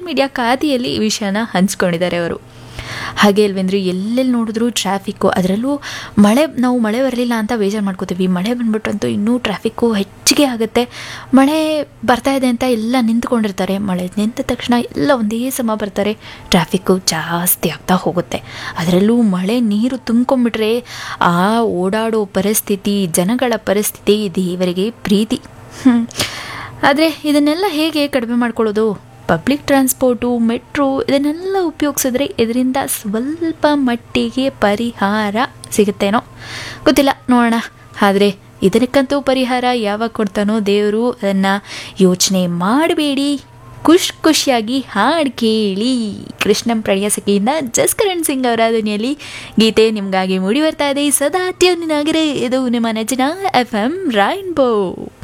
media ಖಾತೆಯಲ್ಲಿ ಈ ವಿಷಯನ ಹಂಚ್ಕೊಂಡಿದ್ದಾರೆ ಅವರು ಹಾಗೆ ಅಲ್ವೇಂದ್ರೆ ಎಲ್ಲೆಲ್ಲಿ ನೋಡಿದ್ರು ಟ್ರಾಫಿಕ್ಕು ಅದರಲ್ಲೂ ಮಳೆ ನಾವು ಮಳೆ ಬರಲಿಲ್ಲ ಅಂತ ಬೇಜಾರು ಮಾಡ್ಕೋತೀವಿ ಮಳೆ ಬಂದ್ಬಿಟ್ಟಂತೂ ಇನ್ನೂ ಟ್ರಾಫಿಕ್ಕು ಹೆಚ್ಚಿಗೆ ಆಗುತ್ತೆ ಮಳೆ ಬರ್ತಾ ಇದೆ ಅಂತ ಎಲ್ಲ ನಿಂತ್ಕೊಂಡಿರ್ತಾರೆ ಮಳೆ ನಿಂತ ತಕ್ಷಣ ಎಲ್ಲ ಒಂದೇ ಸಮ ಬರ್ತಾರೆ ಟ್ರಾಫಿಕ್ಕು ಜಾಸ್ತಿ ಆಗ್ತಾ ಹೋಗುತ್ತೆ ಅದರಲ್ಲೂ ಮಳೆ ನೀರು ತುಂಬ್ಕೊಂಡ್ಬಿಟ್ರೆ ಆ ಓಡಾಡೋ ಪರಿಸ್ಥಿತಿ ಜನಗಳ ಪರಿಸ್ಥಿತಿ ದೇವರಿಗೆ ಪ್ರೀತಿ ಆದರೆ ಇದನ್ನೆಲ್ಲ ಹೇಗೆ ಕಡಿಮೆ ಮಾಡ್ಕೊಳ್ಳೋದು ಪಬ್ಲಿಕ್ ಟ್ರಾನ್ಸ್ಪೋರ್ಟು ಮೆಟ್ರೋ ಇದನ್ನೆಲ್ಲ ಉಪಯೋಗಿಸಿದ್ರೆ ಇದರಿಂದ ಸ್ವಲ್ಪ ಮಟ್ಟಿಗೆ ಪರಿಹಾರ ಸಿಗುತ್ತೇನೋ ಗೊತ್ತಿಲ್ಲ ನೋಡೋಣ ಆದರೆ ಇದಕ್ಕಂತೂ ಪರಿಹಾರ ಯಾವಾಗ ಕೊಡ್ತಾನೋ ದೇವರು ಅದನ್ನು ಯೋಚನೆ ಮಾಡಬೇಡಿ ಖುಷ್ ಖುಷಿಯಾಗಿ ಹಾಡು ಕೇಳಿ ಕೃಷ್ಣಂ ಪ್ರಣಯ ಸಖಿಯಿಂದ ಜಸ್ಕರಣ್ ಸಿಂಗ್ ಅವರ ಧ್ವನಿಯಲ್ಲಿ ಗೀತೆ ನಿಮಗಾಗಿ ಮೂಡಿ ಬರ್ತಾ ಇದೆ ಸದಾ ಟ್ಯೂನಿನಾಗಿರೆ ಇದು ನಿಮ್ಮ ನೆಚ್ಚಿನ ಎಫ್ ಎಂ ರೈನ್ಬೋ